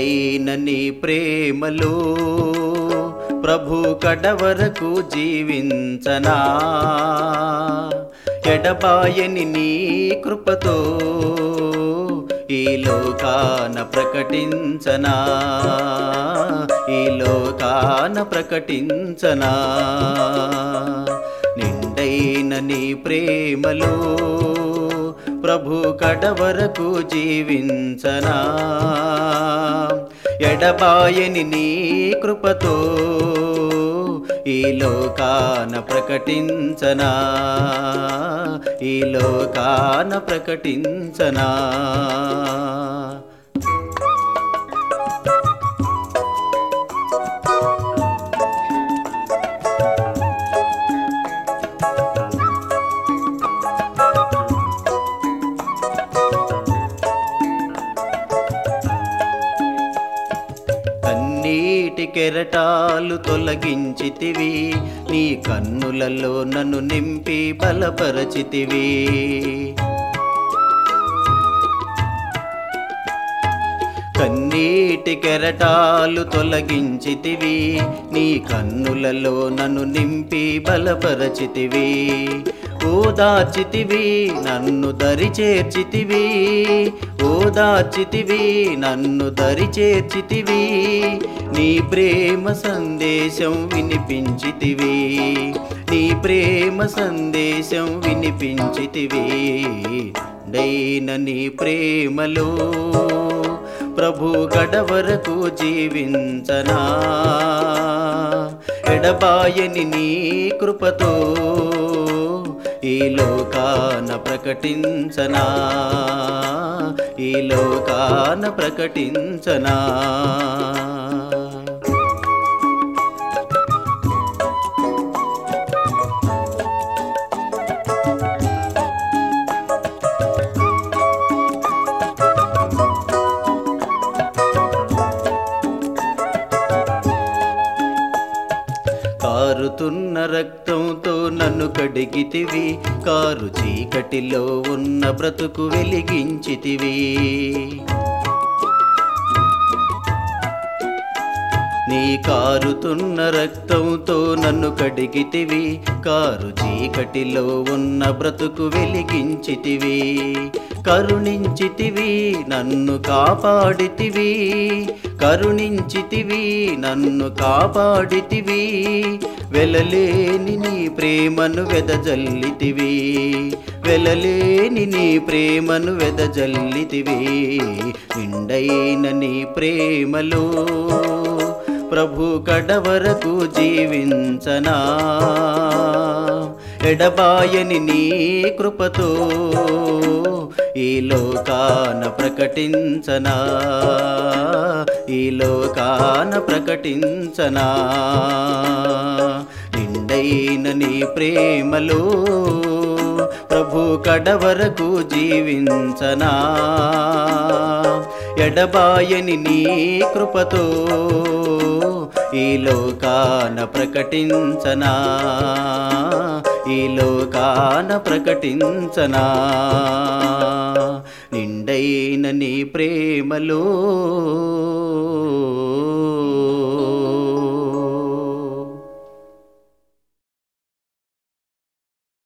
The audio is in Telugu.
నిండైన నీ ప్రేమలో ప్రభు కడవరకు జీవించనా ఎడబాయని నీ కృపతో ఈ లోకాన ప్రకటించనా ఈ లోకాన ప్రకటించనా నిండైన నీ ప్రేమలో ప్రభు కడవరకు జీవించనా ఎడబాయని నీ కృపతో ఈ లోకాన ప్రకటించనా ఈ లోకాన ప్రకటించనా కన్నీటి కెరటాలు తొలగించితివి నీ కన్నులలో నన్ను నింపి బలపరచితివి కన్నీటి కెరటాలు తొలగించితివి నీ కన్నులలో నన్ను నింపి బలపరచితివి ఓదార్చితివి నన్ను దరి చేర్చితివి ఓదార్చితివి నన్ను దరి చేర్చితివి నీ ప్రేమ సందేశం వినిపించితివి నీ ప్రేమ సందేశం వినిపించితివి డైన నీ ప్రేమలో ప్రభు గడవరకు జీవించనా ఎడబాయని నీ కృపతో ఈ లోకాన ప్రకటించనా ఈ లోకాన ప్రకటించనా కారుతున్న రక్తంతో నన్ను కడిగితివి కారు చీకటిలో ఉన్న బ్రతుకు వెలిగించితివి నీ కారుతున్న రక్తంతో నన్ను కడిగితివి కారు చీకటిలో ఉన్న బ్రతుకు వెలిగించితివి కరుణించితివి నన్ను కాపాడితివి కరుణించితివి నన్ను కాపాడితివి వెలలేని నీ ప్రేమను వెదజల్లితివి వెలలేని నీ ప్రేమను వెదజల్లితివి నిండైన నీ ప్రేమలో ప్రభు కడవరకు జీవించనా ఎడబాయని నీ కృపతో ఈ లోకాన ప్రకటించనా ఈ లోకాన ప్రకటించనా నిండైన నీ ప్రేమలో ప్రభు కడవరకు జీవించనా ఎడబాయని నీ కృపతో ఈ లోకాన ప్రకటించనా ఈ లోకాన ప్రకటించనా నిండైన నీ ప్రేమలో